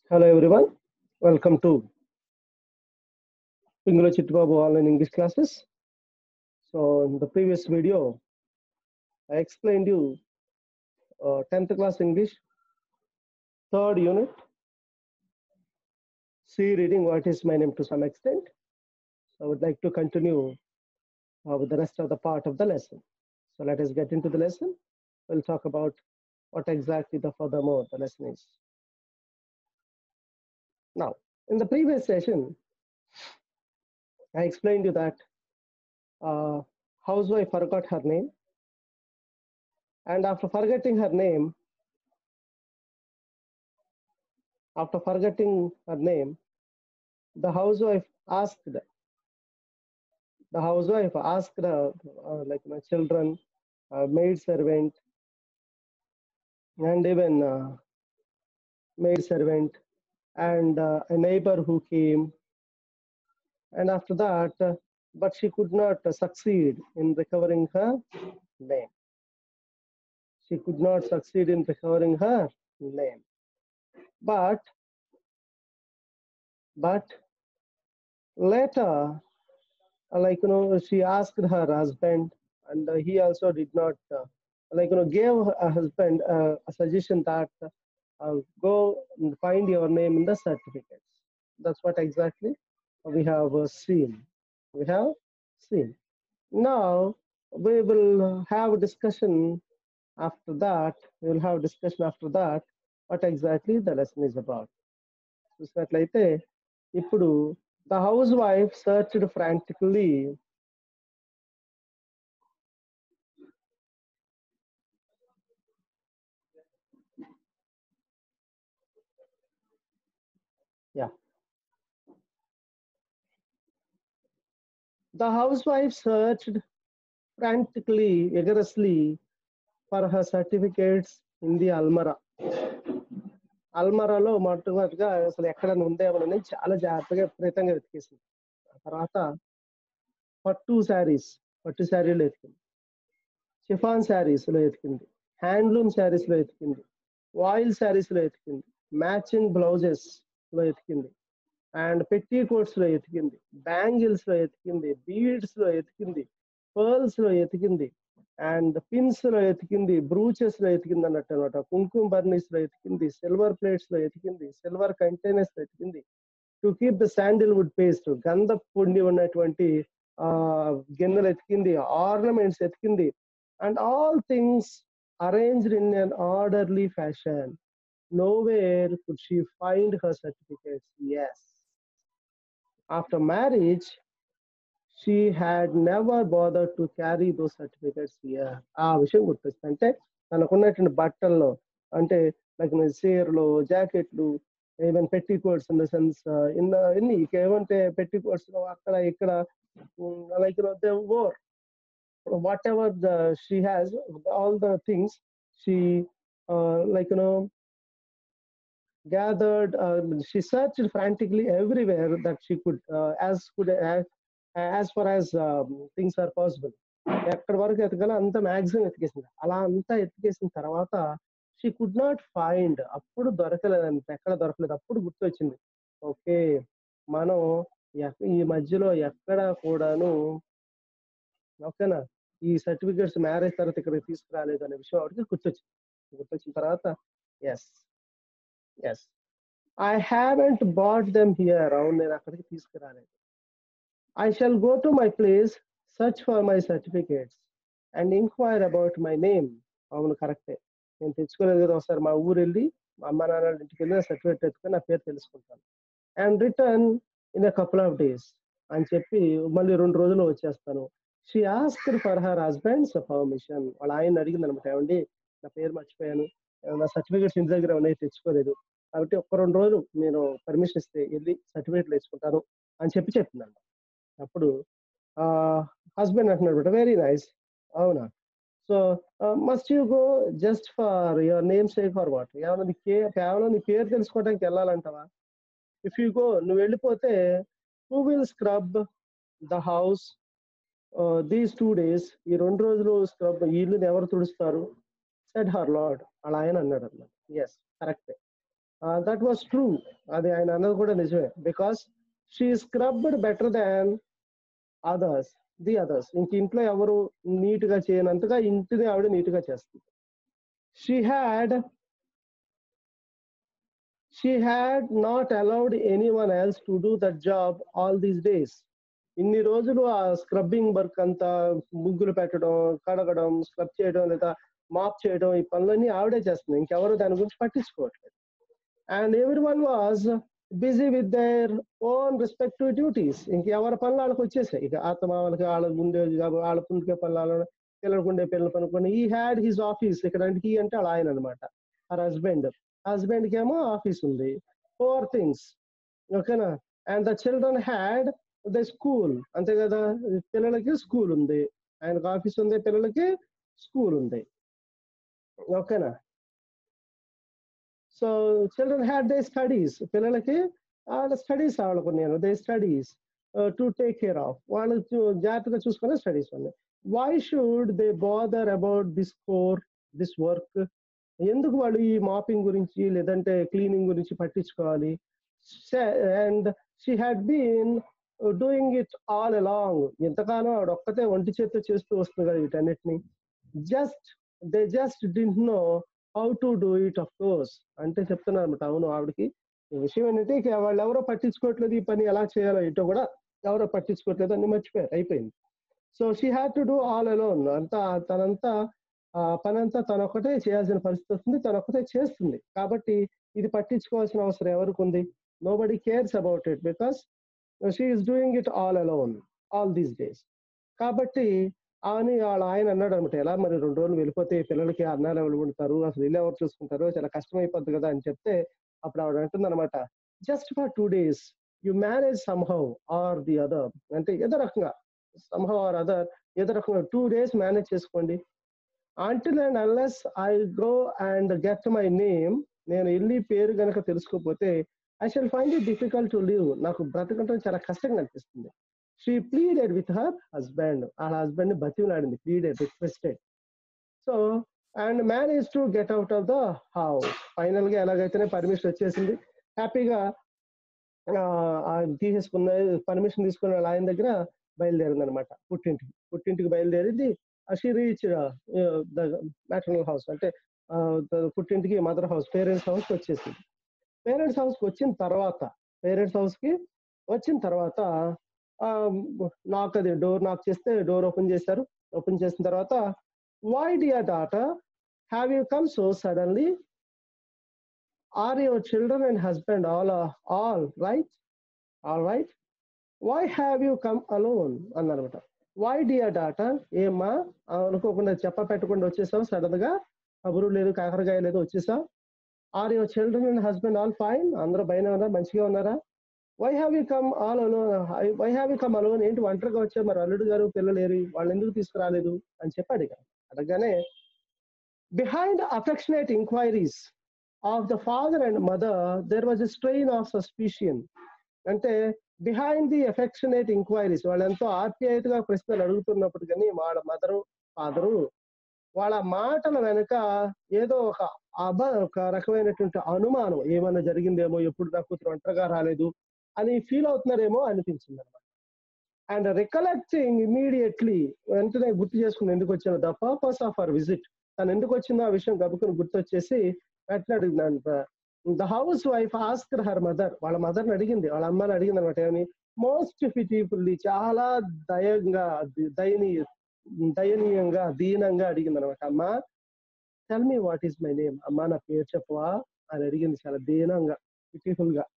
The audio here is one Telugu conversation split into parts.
Hello everyone, welcome to Pingulo Chitbabu online English classes. So in the previous video, I explained you uh, 10th class English, third unit, C reading what is my name to some extent. So I would like to continue uh, with the rest of the part of the lesson. So let us get into the lesson. We'll talk about what exactly the furthermore the lesson is. Now, in the previous session, I explained you that uh, housewife forgot her name, and after forgetting her name, after forgetting her name, the housewife asked the housewife asked her, uh, like my children, uh, maid servant, and even uh, maid servant and uh, a neighbor who came and after that uh, but she could not uh, succeed in recovering her name she could not succeed in recovering her name but but later uh, like you know she asked her husband and uh, he also did not uh, like you know gave her husband uh, a suggestion that uh, go and find your name in the certificates that's what exactly we have uh, seen we have seen now we will have a discussion after that we will have discussion after that what exactly the lesson is about చూసినట్లయితే ఇప్పుడు the house wife searched frantically yeah the housewife searched frantically vigorously for her certificates in the almara అల్మరాలో మొట్టమొదటిగా అసలు ఎక్కడ ఉందేమోనని చాలా జాగ్రత్తగా విపరీతంగా వెతికేసింది ఆ తర్వాత పట్టు శారీస్ పట్టు శారీలో ఎతికింది షిఫాన్ శారీస్ లో ఎతికింది హ్యాండ్లూమ్ శారీస్ లో ఎతికింది వాయిల్ శారీస్ లో ఎతికింది మ్యాచింగ్ బ్లౌజెస్ లో ఎతికింది అండ్ పెట్టి కోట్స్ లో ఎతికింది బ్యాంగిల్స్ లో ఎతికింది బీడ్స్ లో ఎతికింది పర్ల్స్ లో ఎతికింది అండ్ పిన్స్ లో ఎతికింది బ్రూచెస్ లో ఎతికింది అన్నట్టు అనమాట కుంకుమ బర్నీస్ లో ఎతికింది సిల్వర్ ప్లేట్స్ లో ఎతికింది సిల్వర్ కంటైనర్స్ లో ఎతికింది to keep the sandal wood paste గంధ పొండి ఉన్నటువంటి ఆ గిన్నెలు ఎతికింది ఆర్నమెంట్స్ ఎతికింది and all things arranged in an orderly fashion nowhere could she find her certificates. Yes. After marriage, she had never bothered to carry those certificates here. ఆ విషయం గుర్తొస్తుంది అంటే తనకున్నటువంటి బట్టల్లో అంటే లైక్ చీరలు జాకెట్లు even petticoats in the sense in ఎన్ని ఏమంటే పెట్టి కోట్స్ అక్కడ ఇక్కడ like they or whatever the she has all the things she like you know gathered uh, she searched frantically everywhere that she could uh, as could as, as far as um, things are possible ఎక్కడి వరకు ఎతకాలో అంత మ్యాక్సిమం ఎతికేసింది అలా అంతా ఎతికేసిన తర్వాత షీ కుడ్ నాట్ ఫైండ్ అప్పుడు దొరకలేదు అంత ఎక్కడ దొరకలేదు అప్పుడు గుర్తొచ్చింది ఓకే మనం ఈ మధ్యలో ఎక్కడ కూడాను ఓకేనా ఈ సర్టిఫికేట్స్ మ్యారేజ్ తర్వాత ఇక్కడికి తీసుకురాలేదు అనే విషయం ఆవిడకి గుర్తొచ్చింది గుర్తొచ్చిన తర్వాత yes yes I haven't bought them here అవును నేను అక్కడికి తీసుకురాలేదు I shall go to my place search for my certificates and inquire about my name అవును కరెక్టే నేను తెచ్చుకోలేదు కదా ఒకసారి మా ఊరు వెళ్ళి మా అమ్మ నాన్న ఇంటికి వెళ్ళి సర్టిఫికేట్ ఎత్తుకొని నా పేరు తెలుసుకుంటాను and return in a couple of days అని చెప్పి మళ్ళీ రెండు రోజులు వచ్చేస్తాను she asked for her husband's permission వాళ్ళ ఆయన అడిగింది అనమాట ఏమండి నా పేరు మర్చిపోయాను నా సర్టిఫికేట్స్ ఇంటి దగ్గర ఉన్నాయి తెచ్చుకోలేదు కాబట్టి ఒక్క రెండు రోజులు నేను పర్మిషన్ ఇస్తే వెళ్ళి సర్టిఫికేట్లు తెచ్చుకుంటాను అని చెప్పి చెప్తున్నాను అప్పుడు హస్బెండ్ అంటున్నాడు వెరీ నైస్ అవునా so must you go just for your name sake for what ఏమన్నా నీ కే కేవలం నీ పేరు తెలుసుకోవడానికి వెళ్ళాలంటావా ఇఫ్ యూ గో నువ్వు వెళ్ళిపోతే who will scrub the house these two days ఈ రెండు రోజులు స్క్రబ్ ఇల్లుని ఎవరు తుడుస్తారు సెడ్ హర్ లార్డ్ అలా ఆయన అన్నాడు అన్నమాట ఎస్ కరెక్టే దట్ వాస్ ట్రూ అది ఆయన అన్నది కూడా నిజమే because she scrubbed better than others the others ఇంక ఇంట్లో ఎవరు నీట్ గా చేయనంతగా ఇంటిని ఆవిడ నీట్ గా చేస్తుంది she had she had not allowed anyone else to do that job all these days ఇన్ని రోజులు ఆ స్క్రబ్బింగ్ వర్క్ అంతా ముగ్గులు పెట్టడం కడగడం స్క్రబ్ చేయడం లేదా మాప్ చేయడం ఈ పనులన్నీ ఆవిడే చేస్తుంది ఇంకెవరు దాని గురించి పట్టించుకోవట్లేదు and everyone was busy with their own respective duties ఇంకెవరి పనులు వాళ్ళకి వచ్చేసాయి ఇక ఆత్మ వాళ్ళకి వాళ్ళకి ఉండే వాళ్ళ పుండికే పనులు పిల్లలకు ఉండే పిల్లల పనుకొని ఈ హ్యాడ్ హిజ్ ఆఫీస్ ఇక్కడ హీ అంటే వాళ్ళ ఆయన అనమాట ఆ హస్బెండ్ హస్బెండ్ కి ఏమో ఆఫీస్ ఉంది ఫోర్ థింగ్స్ ఓకేనా and the children had the school అంతే కదా పిల్లలకి స్కూల్ ఉంది ఆయనకు ఆఫీస్ ఉంది పిల్లలకి స్కూల్ ఉంది ఓకేనా so children had they studies పిల్లలకి వాళ్ళ స్టడీస్ వాళ్ళకు నేను they studies to take care of వాళ్ళు చూ- జాగ్రత్తగా చూసుకునే స్టడీస్ ఉన్నాయి why should they bother about this chore this work ఎందుకు వాళ్ళు ఈ మాపింగ్ గురించి లేదంటే క్లీనింగ్ గురించి పట్టించుకోవాలి and she had been doing it all along ఎంతకాలం ఆవిడ ఒక్కతే ఒంటి చేత్తో చేస్తూ వస్తుంది కదా వీటన్నిటిని just they just didn't know how to do it of course అంటే చెప్తున్నారు అనమాట అవును ఆవిడకి ఈ విషయం ఏంటంటే ఇక వాళ్ళు ఎవరో పట్టించుకోవట్లేదు ఈ పని ఎలా చేయాలో ఇటో కూడా ఎవరో పట్టించుకోవట్లేదు అన్ని మర్చిపోయారు అయిపోయింది so she had to do all alone అంతా తనంతా ఆ పని అంతా తనొక్కటే చేయాల్సిన పరిస్థితి వస్తుంది తనొక్కటే చేస్తుంది కాబట్టి ఇది పట్టించుకోవాల్సిన అవసరం ఎవరికి ఉంది nobody cares about it because she is doing it all alone all these days కాబట్టి అని వాళ్ళ ఆయన అన్నాడు అనమాట ఎలా మరి రెండు రోజులు వెళ్ళిపోతే పిల్లలకి అన్నాలు ఎవరు ఉంటారు అసలు ఇల్లు ఎవరు చూసుకుంటారు చాలా కష్టం అయిపోద్ది కదా అని చెప్తే అప్పుడు ఆవిడ అంటుంది అనమాట just for two days you manage somehow or the other అంటే ఏదో రకంగా సమ్హౌ ఆర్ అదర్ ఏదో రకంగా టూ డేస్ మేనేజ్ చేసుకోండి until and unless I go and get my name నేను వెళ్ళి పేరు గనక తెలుసుకోకపోతే I shall find it difficult to live నాకు బ్రతకటం చాలా కష్టంగా అనిపిస్తుంది she pleaded with her husband ఆ హస్బెండ్ ని బతిమలాడింది pleaded requested so and manage to get out of the house final గా ఎలాగైతేనే పర్మిషన్ వచ్చేసింది హ్యాపీగా తీసేసుకున్న పర్మిషన్ తీసుకున్న వాళ్ళ ఆయన దగ్గర బయలుదేరింది అనమాట పుట్టింటికి పుట్టింటికి బయలుదేరింది she reach the maternal house అంటే ఆ, ద- పుట్టింటికి మదర్ హౌస్ పేరెంట్స్ హౌస్ వచ్చేసింది పేరెంట్స్ హౌస్ కి వచ్చిన తర్వాత పేరెంట్స్ హౌస్ కి వచ్చిన తర్వాత నాక్ అది డోర్ నాక్ చేస్తే డోర్ ఓపెన్ చేశారు ఓపెన్ చేసిన తర్వాత why dear daughter have you come so suddenly are your children and husband all all right all right why have you come alone అన్నమాట వై డియర్ డాటర్ ఏమ్మా అనుకోకుండా చెప్ప పెట్టకుండా వచ్చేసావు సడన్ గా కబురు లేదు కాకరకాయ లేదు వచ్చేసావు are your children and husband all fine అందరూ బయట ఉన్నారా మంచిగా ఉన్నారా why have you come all alone why have you come alone ఏంటి ఒంటరిగా వచ్చా మరి అల్లుడు గారు పిల్లలు ఏరి వాళ్ళు ఎందుకు తీసుకురాలేదు అని చెప్పి అడిగా అడగగానే behind affectionate inquiries of the father and mother there was a strain of suspicion అంటే బిహైండ్ ది ఎఫెక్షనేట్ ఇంక్వైరీస్ వాళ్ళు ఎంతో ఆప్యాయతగా ప్రశ్నలు అడుగుతున్నప్పుడు కానీ వాళ్ళ మదరు ఫాదరు వాళ్ళ మాటల వెనుక ఏదో ఒక అబ ఒక రకమైనటువంటి అనుమానం ఏమైనా జరిగిందేమో ఎప్పుడు నా కూతురు ఒంటరిగా రాలేదు అని ఫీల్ అవుతున్నారేమో అనిపించింది అనమాట అండ్ రికలెక్టింగ్ ఇమీడియట్లీ వెంటనే గుర్తు చేసుకుని ఎందుకు వచ్చిన the purpose of our visit తను ఎందుకు వచ్చిందో ఆ విషయం గబుకుని గుర్తొచ్చేసి వెంటనే అడిగిందంట the house wife ask her mother వాళ్ళ మదర్ని అడిగింది వాళ్ళ అమ్మని అడిగింది అనమాట ఏమని మోస్ట్ పిటిఫుల్లీ చాలా దయంగా దయనీయ దయనీయంగా దీనంగా అడిగింది అనమాట అమ్మా tell me what is my name అమ్మా నా పేరు చెప్పవా అని అడిగింది చాలా దీనంగా బ్యూటిఫుల్ గా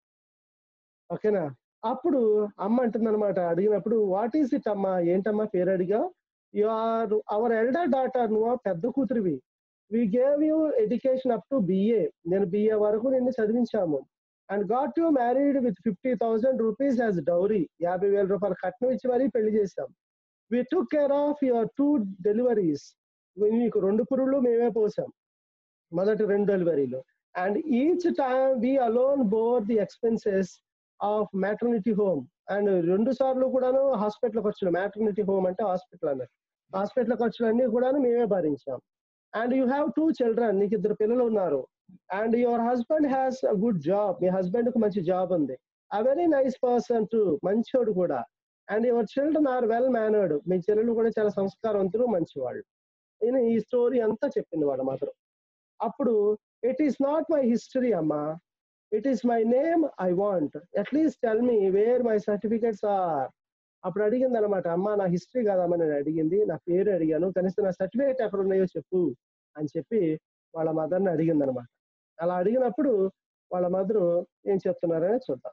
ఓకేనా అప్పుడు అమ్మ అంటుంది అనమాట అడిగినప్పుడు వాట్ ఈస్ ఇట్ అమ్మా ఏంటమ్మా పేరు అడిగా you are our elder daughter నువ్వు పెద్ద కూతురివి we gave you education up to BA నేను బిఏ వరకు నిన్ను చదివించాము and got you married with fifty thousand rupees as dowry యాభై వేల రూపాయలు కట్నం ఇచ్చి మరీ పెళ్లి చేశాం we took care of your two deliveries మీకు రెండు పురుళ్ళు మేమే పోసాం మొదటి రెండు డెలివరీలు and each time we alone bore the expenses of maternity home and రెండు సార్లు కూడాను హాస్పిటల్ ఖర్చులు మ్యాటర్నిటీ హోమ్ అంటే హాస్పిటల్ అన్నట్టు హాస్పిటల్ ఖర్చులు అన్ని కూడాను మేమే భరించాం and you have two children నీకు ఇద్దరు పిల్లలు ఉన్నారు and your husband has a good job మీ హస్బెండ్ కు మంచి జాబ్ ఉంది a very nice person too మంచోడు కూడా and your children are well mannered మీ చెల్లెలు కూడా చాలా సంస్కారవంతులు మంచివాళ్ళు ఈయన ఈ స్టోరీ అంతా చెప్పింది వాడు మాత్రం అప్పుడు it is not my history అమ్మా it is my name I want at least tell me where my certificates are అప్పుడు అడిగింది అనమాట అమ్మ నా హిస్టరీ కాదమ్మా నేను అడిగింది నా పేరు అడిగాను కనీసం నా సర్టిఫికేట్ ఎక్కడ ఉన్నాయో చెప్పు అని చెప్పి వాళ్ళ మదర్ని అడిగింది అనమాట అలా అడిగినప్పుడు వాళ్ళ మదరు ఏం చెప్తున్నారని చూద్దాం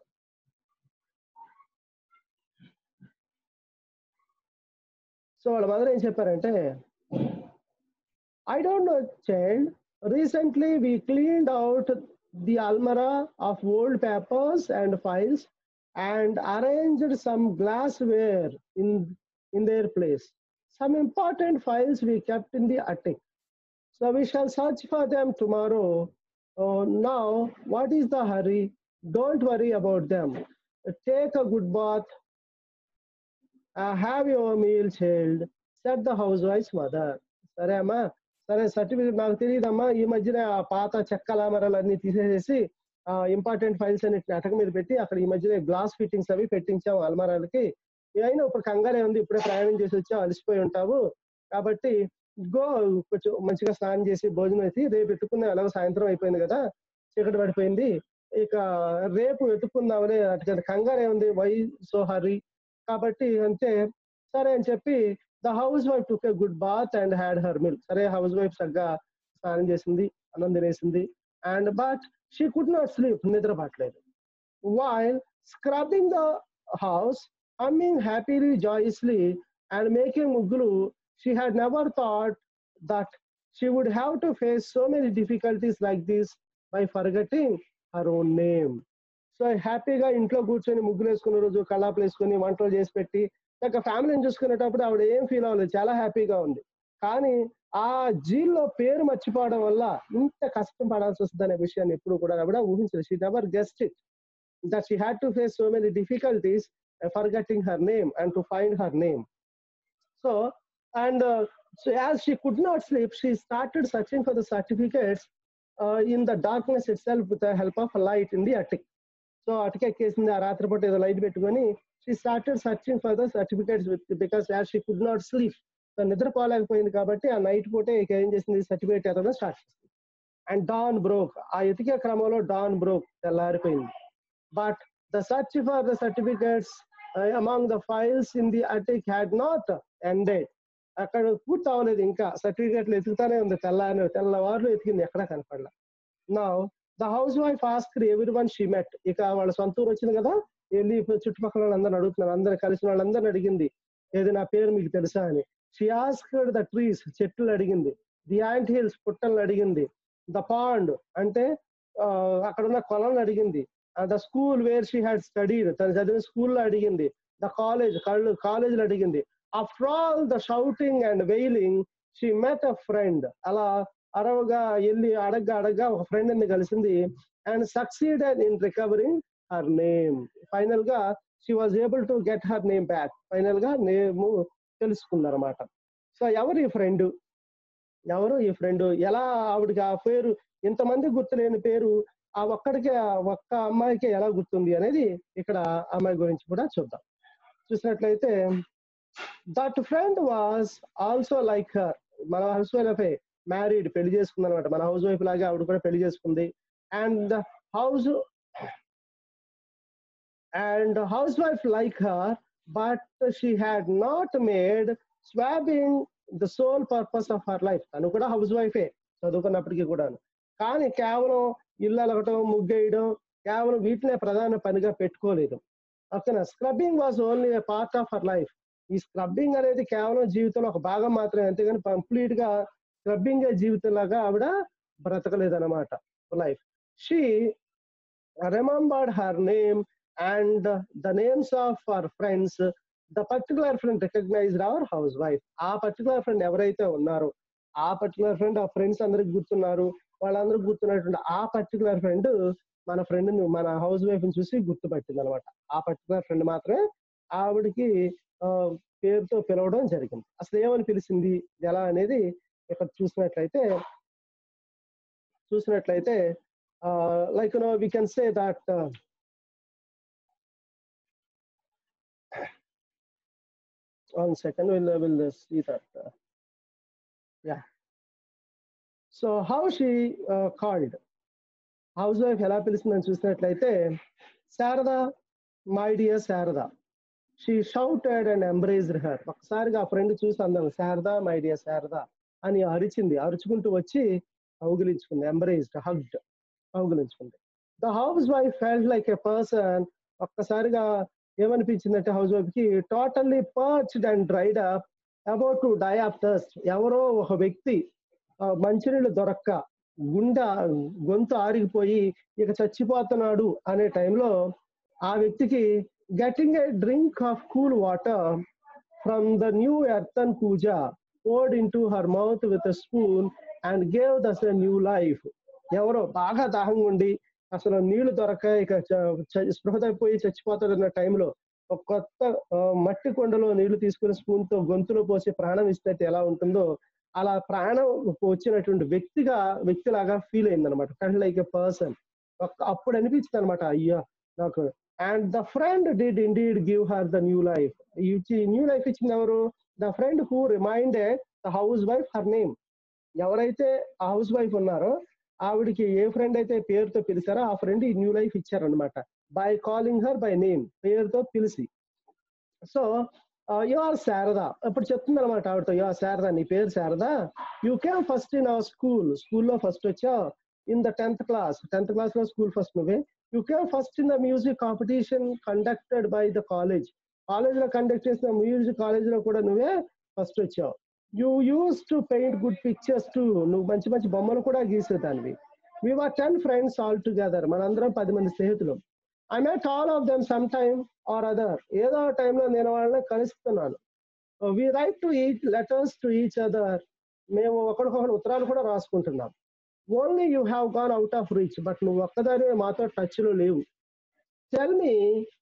సో వాళ్ళ మదర్ ఏం చెప్పారంటే I don't know child recently we cleaned out the అల్మరా of old papers and files and arranged some glassware in, in their place. Some important files we kept in the attic. So we shall search for them tomorrow. Uh, now, what is the hurry? Don't worry about them. Take a good bath. Uh, have your meal, child, said the housewife's mother. సరే అమ్మా సరే సర్టిఫికేట్ నాకు తెలియదమ్మా ఈ మధ్యన ఆ పాత చెక్క లామరాలన్నీ తీసేసేసి ఇంపార్టెంట్ ఫైల్స్ అన్నిటిని అటక మీద పెట్టి అక్కడ ఈ మధ్యన గ్లాస్ ఫిట్టింగ్స్ అవి పెట్టించాము అల్మారాలకి అయినా ఇప్పుడు కంగారే ఉంది ఇప్పుడే ప్రయాణం చేసి వచ్చావు అలసిపోయి ఉంటావు కాబట్టి గో కొంచెం మంచిగా స్నానం చేసి భోజనం అయితే రేపు ఎత్తుకునే అలాగ సాయంత్రం అయిపోయింది కదా చీకటి పడిపోయింది ఇక రేపు ఎత్తుకుందామని అటు కంగారే ఉంది వై సో హరీ కాబట్టి అంతే సరే అని చెప్పి the house wife took a good bath and had her milk సరే హౌస్ వైఫ్ చక్కగా స్నానం చేసింది అన్నం తినేసింది and but she could not sleep నిద్ర పట్టలేదు while scrubbing the house humming happily joyously and making ముగ్గులు she had never thought that she would have to face so many difficulties like this by forgetting her own name so హ్యాపీగా ఇంట్లో కూర్చొని ముగ్గులు వేసుకునే రోజు కళాపులు వేసుకొని వంటలు చేసి పెట్టి ఇంకా ఫ్యామిలీని చూసుకునేటప్పుడు ఆవిడ ఏం ఫీల్ అవ్వలేదు చాలా హ్యాపీగా ఉంది కానీ ఆ జీల్లో పేరు మర్చిపోవడం వల్ల ఇంత కష్టం పడాల్సి వస్తుంది అనే విషయాన్ని ఎప్పుడు కూడా ఆవిడ ఊహించలేదు she never guessed it that she had to face so many difficulties forgetting her name and to find her name so and so as she could not sleep she started searching for the certificates in the darkness itself with help of light in the attic so అటకెక్కేసింది ఆ రాత్రిపూట ఏదో లైట్ పెట్టుకొని she started searching for the certificates with because as she could not sleep so నిద్రపోలేకపోయింది కాబట్టి ఆ నైట్ పూటే ఇక ఏం చేసింది సర్టిఫికేట్ ఎతకడం స్టార్ట్ చేసింది అండ్ డాన్ బ్రోక్ ఆ ఎతికే క్రమంలో డాన్ బ్రోక్ తెల్లారిపోయింది but the search for the certificates among the files in the attic had not ended అక్కడ పూర్తి అవ్వలేదు ఇంకా సర్టిఫికేట్లు ఎతుకుతానే ఉంది తెల్లారి తెల్లవారులు ఎతికింది ఎక్కడ కనపడలే నా the house wife ask everyone she met ఇక వాళ్ళ సొంత ఊరు వచ్చింది కదా వెళ్ళి చుట్టుపక్కల వాళ్ళందరూ అడుగుతున్నారు అందరు కలిసిన వాళ్ళందరిని అడిగింది ఏది నా పేరు మీకు తెలుసా అని షీ ఆస్క్డ్ ద ట్రీస్ చెట్లు అడిగింది ది యాంట్ హిల్స్ పుట్టలను అడిగింది ద పాండ్ అంటే అక్కడ ఉన్న కొలను అడిగింది the school where she had studied తను చదివిన స్కూల్లో అడిగింది ద కాలేజ్ కళ్ళు కాలేజీలో అడిగింది after all the shouting and wailing she met a friend అలా అరవగా వెళ్ళి అడగ్గా అడగ్గా ఒక ఫ్రెండ్ ని కలిసింది and succeeded in recovering her name final గా she was able to get her name back final గా నేమ్ తెలుసుకున్నారన్నమాట సో ఎవరు ఈ ఫ్రెండ్ ఎవరు ఈ ఫ్రెండ్ ఎలా ఆవిడకి ఆ పేరు ఇంతమంది గుర్తులేని పేరు ఆ ఒక్కడికి ఒక్క అమ్మాయికి ఎలా గుర్తుంది అనేది ఇక్కడ అమ్మాయి గురించి కూడా చూద్దాం చూసినట్లయితే that friend was also like her మన హౌస్ వైఫ్ మ్యారీడ్ పెళ్లి చేసుకుంది అనమాట మన హౌస్ వైఫ్ లాగా ఆవిడ కూడా పెళ్లి చేసుకుంది and house and house wife like her but she had not made swabbing the sole purpose of her life తను కూడా హౌస్ వైఫే చదువుకున్నప్పటికీ కూడా కానీ కేవలం ఇల్లు అలగటం ముగ్గేయడం కేవలం వీటినే ప్రధాన పనిగా పెట్టుకోలేదు ఓకేనా scrubbing was only part of her life ఈ స్క్రబ్బింగ్ అనేది కేవలం జీవితంలో ఒక భాగం మాత్రమే అంతేగాని కంప్లీట్ గా స్క్రబ్బింగ్ జీవితం లాగా ఆవిడ బ్రతకలేదు అనమాట life she remembered her name and the names of our friends the particular friend recognized our house wife ఆ పర్టికులర్ ఫ్రెండ్ ఎవరైతే ఉన్నారో ఆ పర్టికులర్ ఫ్రెండ్ ఆ ఫ్రెండ్స్ అందరికి గుర్తున్నారు వాళ్ళందరూ గుర్తున్నటువంటి ఆ పర్టికులర్ ఫ్రెండ్ మన ఫ్రెండ్ మన హౌస్ వైఫ్ ని చూసి గుర్తుపట్టింది అనమాట ఆ పర్టికులర్ ఫ్రెండ్ మాత్రమే ఆవిడకి పేరుతో పిలవడం జరిగింది అసలు ఏమని పిలిచింది ఎలా అనేది ఇక్కడ చూసినట్లయితే చూసినట్లయితే like no we can say that one second we'll we'll see that uh, yeah so how she uh, called house wife ఎలా పిలుస్తుందని చూసినట్లయితే Sharada my dear Sharada she shouted and embraced her ఒకసారిగా ఆ ఫ్రెండ్ చూసి అందాం శారద మై డియర్ శారద అని అరిచింది అరుచుకుంటూ వచ్చి కౌగిలించుకుంది ఎంబ్రేజ్డ్ హగ్డ్ కౌగిలించుకుంది the house wife felt like a person ఒక్కసారిగా ఏమనిపించిందంటే హౌస్ వైఫ్ కి totally parched and dried up about to die of thirst ఎవరో ఒక వ్యక్తి ఆ, మంచినీళ్ళు దొరక్క గుండె గొంతు ఆరిగిపోయి ఇక చచ్చిపోతున్నాడు అనే టైంలో ఆ వ్యక్తికి getting a drink of cool water from the new earthen పూజ poured into her mouth with a spoon and gave thus a new life ఎవరో బాగా దాహంగా ఉండి అసలు నీళ్లు దొరక ఇక చ- చ- స్పృహ తప్పిపోయి చచ్చిపోతాడన్న టైంలో ఒక కొత్త ఆ, మట్టి కొండలో నీళ్లు తీసుకుని స్పూన్ తో గొంతులో పోసి ప్రాణం ఇస్తే ఎలా ఉంటుందో అలా ప్రాణం వచ్చినటువంటి వ్యక్తిగా వ్యక్తిలాగా ఫీల్ అయింది అనమాట కన్ లైక్ ఎ పర్సన్ అప్పుడు అనిపించింది అనమాట అయ్యా నాకు and the friend did indeed give her the new life ఇచ్చి న్యూ లైఫ్ ఇచ్చింది ఎవరు the friend who reminded the house wife her name ఎవరైతే ఆ హౌస్ వైఫ్ ఉన్నారో ఆవిడకి ఏ ఫ్రెండ్ అయితే పేరుతో పిలిచారో ఆ ఫ్రెండ్ ఈ న్యూ లైఫ్ ఇచ్చారనమాట by calling her by name పేరుతో పిలిచి సో యు ఆర్ శారద అప్పుడు చెప్తుంది అనమాట ఆవిడతో యు ఆర్ శారద నీ పేరు Sharada you came first in our school స్కూల్లో ఫస్ట్ వచ్చావు in the tenth class tenth class లో స్కూల్ ఫస్ట్ నువ్వే you came first in the music competition conducted by the college college లో కండక్ట్ చేసిన మ్యూజిక్ కాలేజ్ లో కూడా నువ్వే ఫస్ట్ వచ్చావు you use to paint good pictures too నువ్వు మంచి మంచి బొమ్మలు కూడా గీసేదానివి we are ten friends all together మనందరం పది మంది స్నేహితులు I met all of them some time or other ఏదో టైంలో నేను వాళ్ళని కలుస్తున్నాను we write to each letters to each other మేము ఒకరికొకరు ఉత్తరాలు కూడా రాసుకుంటున్నాం only you have gone out of reach but నువ్వు ఒక్కదాని మాతో టచ్ లో లేవు tell me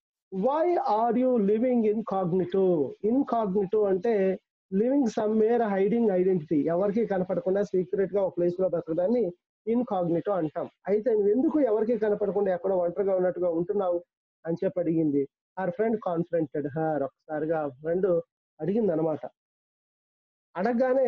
why are you living incognito incognito అంటే లివింగ్ సమ్వేర్ హైడింగ్ ఐడెంటిటీ ఎవరికి కనపడకుండా సీక్రెట్ గా ఒక ప్లేస్ లో బ్రతకడాన్ని ఇన్కాగ్నిటో అంటాం అయితే నువ్వు ఎందుకు ఎవరికి కనపడకుండా ఎక్కడో ఒంటరిగా ఉన్నట్టుగా ఉంటున్నావు అని చెప్పి అడిగింది ఆర్ ఫ్రెండ్ కాన్ఫిడెంటెడ్ హర్ ఒకసారిగా ఫ్రెండ్ అడిగింది అనమాట అడగగానే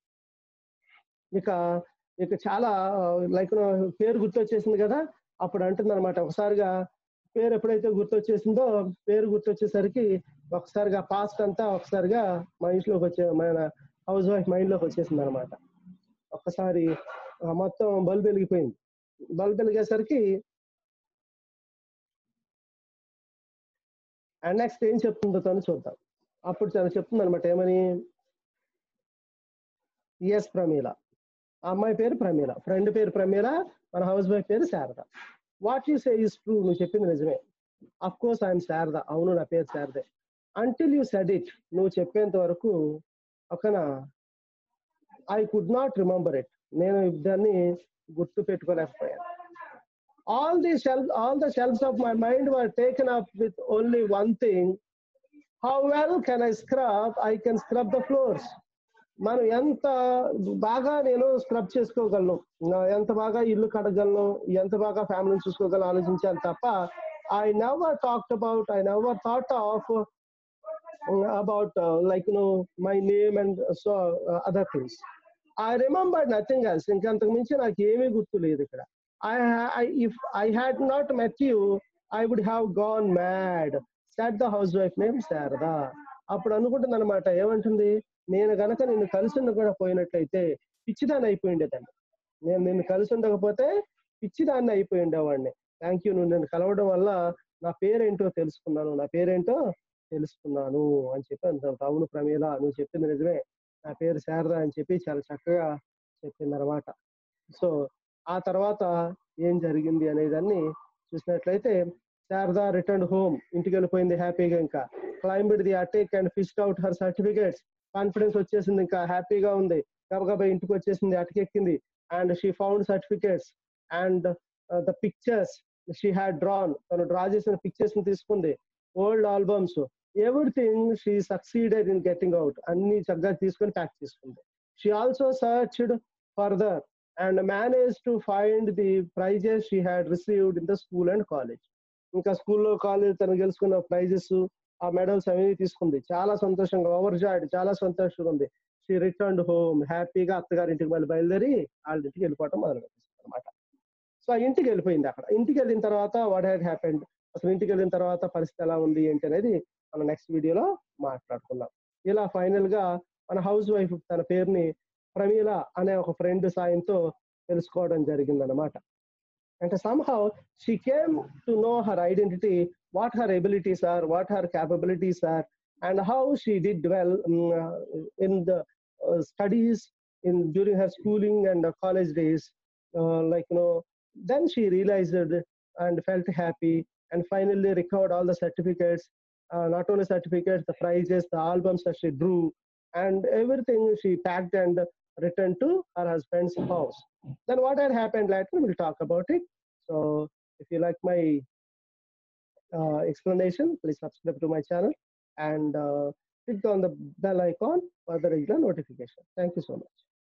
ఇక ఇక చాలా లైక్ పేరు గుర్తొచ్చేసింది కదా అప్పుడు అంటుంది అనమాట ఒకసారిగా పేరు ఎప్పుడైతే గుర్తొచ్చేసిందో పేరు గుర్తొచ్చేసరికి ఒకసారిగా పాస్ట్ అంతా ఒకసారిగా మైండ్ లోకి వచ్చే మన హౌస్ వైఫ్ మైండ్ లోకి వచ్చేసింది అనమాట ఒక్కసారి ఆ మొత్తం బల్బ్ వెలిగిపోయింది బల్బ్ వెలిగేసరికి అండ్ నెక్స్ట్ ఏం చెప్తుందో తను చూద్దాం అప్పుడు తను చెప్తుంది అనమాట ఏమని ఎస్ ప్రమీల ఆ అమ్మాయి పేరు ప్రమీల ఫ్రెండ్ పేరు ప్రమీల మన హౌస్ వైఫ్ పేరు Sharada what you say is true నువ్వు చెప్పింది నిజమే అఫ్ కోర్స్ ఐఎమ్ శారద అవును నా పేరు శారదే అంటిల్ యూ సెడ్ ఇట్ నువ్వు చెప్పేంత వరకు ఒకనా I could not remember it నేను దాన్ని గుర్తు పెట్టుకోలేకపోయాను all the shelf all the shelfs of my mind were taken up with only one thing how well can I scrub I can scrub the floors మనం ఎంత బాగా నేను స్క్రబ్ చేసుకోగలను నా- ఎంత బాగా ఇల్లు కడగలను ఎంత బాగా ఫ్యామిలీని చూసుకోగలను ఆలోచించాలి తప్ప I never talked about I never thought of about like no my name and so other things I remember nothing else ఇంకంతకు మించి నాకు ఏమీ గుర్తు లేదు ఇక్కడ I if I had not met you I would have gone mad said the house wife name Sharada అప్పుడు అనుకుంటుంది అనమాట ఏమంటుంది నేను గనక నిన్ను కలిసి కూడా పోయినట్లయితే పిచ్చిదాన్ని అయిపోయి ఉండేదాన్ని నేను నిన్ను కలిసి ఉండకపోతే పిచ్చిదాన్ని అయిపోయి ఉండేవాడిని థ్యాంక్ యూ నువ్వు నేను కలవడం వల్ల నా పేరేంటో తెలుసుకున్నాను నా పేరేంటో తెలుసుకున్నాను అని చెప్పి అంత అవును ప్రమీల నువ్వు చెప్పింది నిజమే నా పేరు శారద అని చెప్పి చాలా చక్కగా చెప్పింది అనమాట సో ఆ తర్వాత ఏం జరిగింది అనేదాన్ని చూసినట్లయితే శారద రిటర్న్ హోమ్ ఇంటికి వెళ్ళిపోయింది హ్యాపీగా ఇంకా climbed the attic and fished out her certificates confidence వచ్చేసింది ఇంకా హ్యాపీగా ఉంది గబగబా ఇంటికి వచ్చేసింది అటకెక్కింది and she found certificates and the pictures she had drawn తను డ్రా చేసిన పిక్చర్స్ ని తీసుకుంది old albums everything she succeeded in getting out అన్ని చక్కగా తీసుకొని ప్యాక్ చేసుకుంది she also searched further and managed to find the prizes she had received in the school and college. ఇంకా స్కూల్లో కాలేజ్ తను గెలుచుకున్న ప్రైజెస్ ఆ మెడల్స్ అవి తీసుకుంది చాలా సంతోషంగా ఓవర్ జాయిడ్ చాలా సంతోషంగా ఉంది షీ రిటర్న్ హోమ్ హ్యాపీగా అత్తగారింటికి మళ్ళీ బయలుదేరి వాళ్ళ ఇంటికి వెళ్ళిపోవటం మొదలు పెట్టేసింది అనమాట సో ఆ ఇంటికి వెళ్ళిపోయింది అక్కడ ఇంటికి వెళ్ళిన తర్వాత వాట్ హ్యాడ్ హ్యాపెండ్ అసలు ఇంటికి వెళ్ళిన తర్వాత పరిస్థితి ఎలా ఉంది ఏంటి అనేది మనం నెక్స్ట్ వీడియోలో మాట్లాడుకుందాం ఇలా ఫైనల్ గా మన హౌస్ వైఫ్ తన పేరుని ప్రమీల అనే ఒక ఫ్రెండ్ సాయంతో తెలుసుకోవడం జరిగింది అనమాట అంటే somehow she came to know her identity what her abilities are what her capabilities are and how she did well um, uh, in the uh, studies in during her schooling and uh, college days uh, like you know then she realized it and felt happy and finally recovered all the certificates uh, not only certificates the prizes the albums that she drew and everything she packed and returned to her husband's house then what had happened later we'll talk about it so if you like my uh, explanation please subscribe to my channel and uh, click on the bell icon for the regular notification thank you so much